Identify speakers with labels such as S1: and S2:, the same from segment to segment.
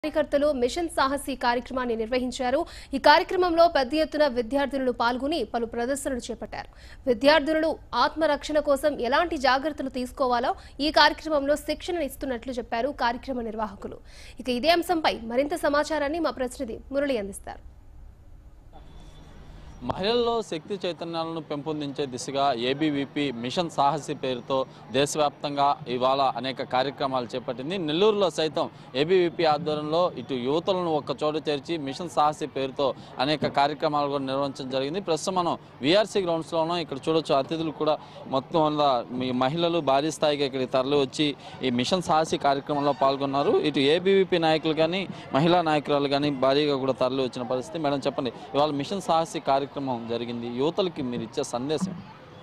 S1: కార్యకర్తలు మిషన్ సాహసి కార్యక్రమాన్ని నిర్వహించారు ఈ కార్యక్రమంలో పెద్ద ఎత్తున విద్యార్థినులు పాల్గొని పలు ప్రదర్శనలు చేపట్టారు విద్యార్థినులు ఆత్మరక్షణ కోసం ఎలాంటి జాగ్రత్తలు తీసుకోవాలో ఈ కార్యక్రమంలో శిక్షణ ఇస్తున్నట్లు చెప్పారు కార్యక్రమ నిర్వాహకులు ఇక ఇదే అంశంపై మరింత సమాచారాన్ని మా ప్రతినిధి మురళి అందిస్తారు
S2: మహిళల్లో శక్తి చైతన్యాలను పెంపొందించే దిశగా ఏబీవీపీ మిషన్ సాహసి పేరుతో దేశవ్యాప్తంగా ఇవాళ అనేక కార్యక్రమాలు చేపట్టింది నెల్లూరులో సైతం ఏబీవీపీ ఆధ్వర్యంలో ఇటు యువతులను ఒక చోట చేర్చి మిషన్ సాహసి పేరుతో అనేక కార్యక్రమాలు కూడా నిర్వహించడం జరిగింది ప్రస్తుతం మనం వీఆర్సీ గ్రౌండ్స్లో ఉన్నాం ఇక్కడ చూడొచ్చు అతిథులు కూడా మొత్తం అంతా మీ మహిళలు భారీ స్థాయిగా ఇక్కడికి తరలి వచ్చి ఈ మిషన్ సాహసి కార్యక్రమంలో పాల్గొన్నారు ఇటు ఏబీవీపీ నాయకులు కానీ మహిళా నాయకురాలు కానీ భారీగా కూడా తరలి వచ్చిన పరిస్థితి మేడం చెప్పండి ఇవాళ మిషన్ సాహసి కార్యక్రమం జరిగింది యువతలకి మీరు ఇచ్చే సందేశం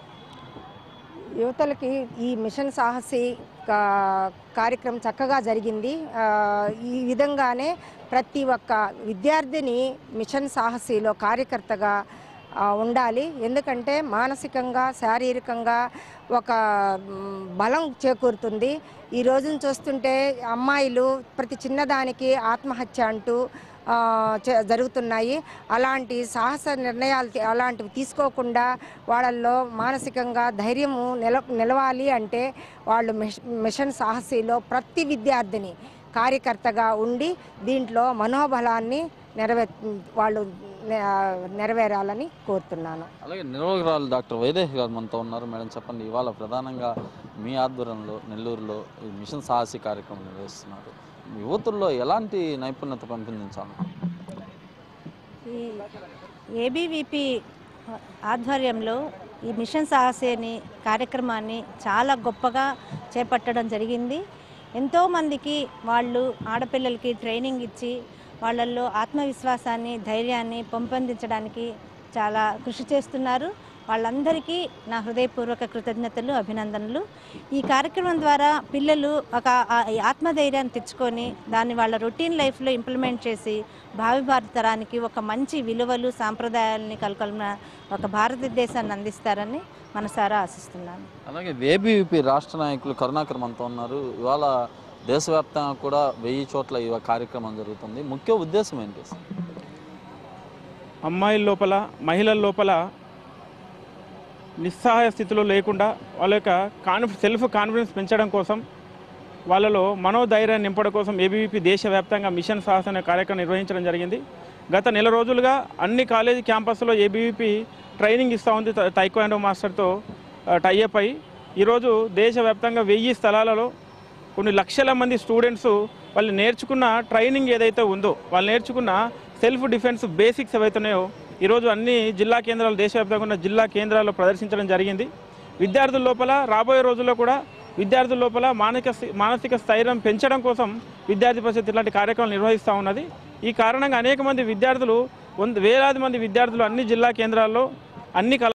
S3: యువతలకి ఈ మిషన్ సాహసి కా- కార్యక్రమం చక్కగా జరిగింది ఆ, ఈ విధంగానే ప్రతి ఒక్క విద్యార్థిని మిషన్ సాహసిలో కార్యకర్తగా ఆ, ఉండాలి ఎందుకంటే మానసికంగా శారీరకంగా ఒక మ్, బలం చేకూరుతుంది ఈ రోజున చూస్తుంటే అమ్మాయిలు ప్రతి చిన్నదానికి ఆత్మహత్య అంటూ ఆ, చే- జరుగుతున్నాయి అలాంటి సాహస నిర్ణయాలు తీ- అలాంటివి తీసుకోకుండా వాళ్ళల్లో మానసికంగా ధైర్యము నిల నిలవాలి అంటే వాళ్ళు మిష- మిషన్ సాహసిలో ప్రతి విద్యార్థిని కార్యకర్తగా ఉండి దీంట్లో మనోబలాన్ని నెరవే వాళ్ళు నె- నెరవేరాలని కోరుతున్నాను
S2: అలాగే నిర్వాహకురాలు డాక్టర్ వైదేహి గారు మనతో ఉన్నారు మేడం చెప్పండి ఇవాళ ప్రధానంగా మీ ఆధ్వర్యంలో నెల్లూరులో ఈ మిషన్ సాహసి కార్యక్రమం నిర్వహిస్తున్నారు యువతుల్లో ఎలాంటి నైపుణ్యత పెంపొందించాలి
S4: ఈ ఏబీవీపీ ఆధ్వర్యంలో ఈ మిషన్ సాహసి అనే కార్యక్రమాన్ని చాలా గొప్పగా చేపట్టడం జరిగింది ఎంతోమందికి వాళ్ళు ఆడపిల్లలకి ట్రైనింగ్ ఇచ్చి వాళ్ళల్లో ఆత్మవిశ్వాసాన్ని ధైర్యాన్ని పెంపొందించడానికి చాలా కృషి చేస్తున్నారు వాళ్ళందరికీ నా హృదయపూర్వక కృతజ్ఞతలు అభినందనలు ఈ కార్యక్రమం ద్వారా పిల్లలు ఒక ఆ- ఈ ఆత్మధైర్యాన్ని తెచ్చుకొని దాన్ని వాళ్ళ రొటీన్ లైఫ్లో ఇంప్లిమెంట్ చేసి భావి భారత తరానికి ఒక మంచి విలువలు సాంప్రదాయాలని కలకొలిన ఒక భారతదేశాన్ని అందిస్తారని మనసారా ఆశిస్తున్నాను
S2: అలాగే ఏబీవీపీ రాష్ట్ర నాయకులు కరుణాకర్ మనతో ఉన్నారు ఇవాళ దేశవ్యాప్తంగా కూడా వెయ్యి చోట్ల ఈ కార్యక్రమం జరుగుతుంది ముఖ్య ఉద్దేశం ఏంటి
S5: అమ్మాయిల లోపల మహిళల లోపల నిస్సహాయ స్థితిలో లేకుండా వాళ్ళ యొక్క కాన్ఫి సెల్ఫ్ కాన్ఫిడెన్స్ పెంచడం కోసం వాళ్ళలో మనోధైర్యాన్ని నింపడం కోసం ఏబీవీపీ దేశవ్యాప్తంగా మిషన్ సాహస్ అనే కార్యక్రమం నిర్వహించడం జరిగింది గత నెల రోజులుగా అన్ని కాలేజీ క్యాంపస్లో ఏబీవీపీ ట్రైనింగ్ ఇస్తూ ఉంది త- తైక్వాండో మాస్టర్తో టైఅప్ అయి ఈరోజు దేశవ్యాప్తంగా వెయ్యి స్థలాలలో కొన్ని లక్షల మంది స్టూడెంట్స్ వాళ్ళు నేర్చుకున్న ట్రైనింగ్ ఏదైతే ఉందో వాళ్ళు నేర్చుకున్న సెల్ఫ్ డిఫెన్స్ బేసిక్స్ ఏవైతున్నాయో ఈరోజు అన్ని జిల్లా కేంద్రాలు దేశవ్యాప్తంగా ఉన్న జిల్లా కేంద్రాల్లో ప్రదర్శించడం జరిగింది విద్యార్థుల లోపల రాబోయే రోజుల్లో కూడా విద్యార్థుల లోపల మానసిక స్థి- మానసిక స్థైర్యం పెంచడం కోసం విద్యార్థి పరిషత్ ఇలాంటి కార్యక్రమాలు నిర్వహిస్తూ ఉన్నది ఈ కారణంగా అనేక మంది విద్యార్థులు వంద వేలాది మంది విద్యార్థులు అన్ని జిల్లా కేంద్రాల్లో అన్ని కళా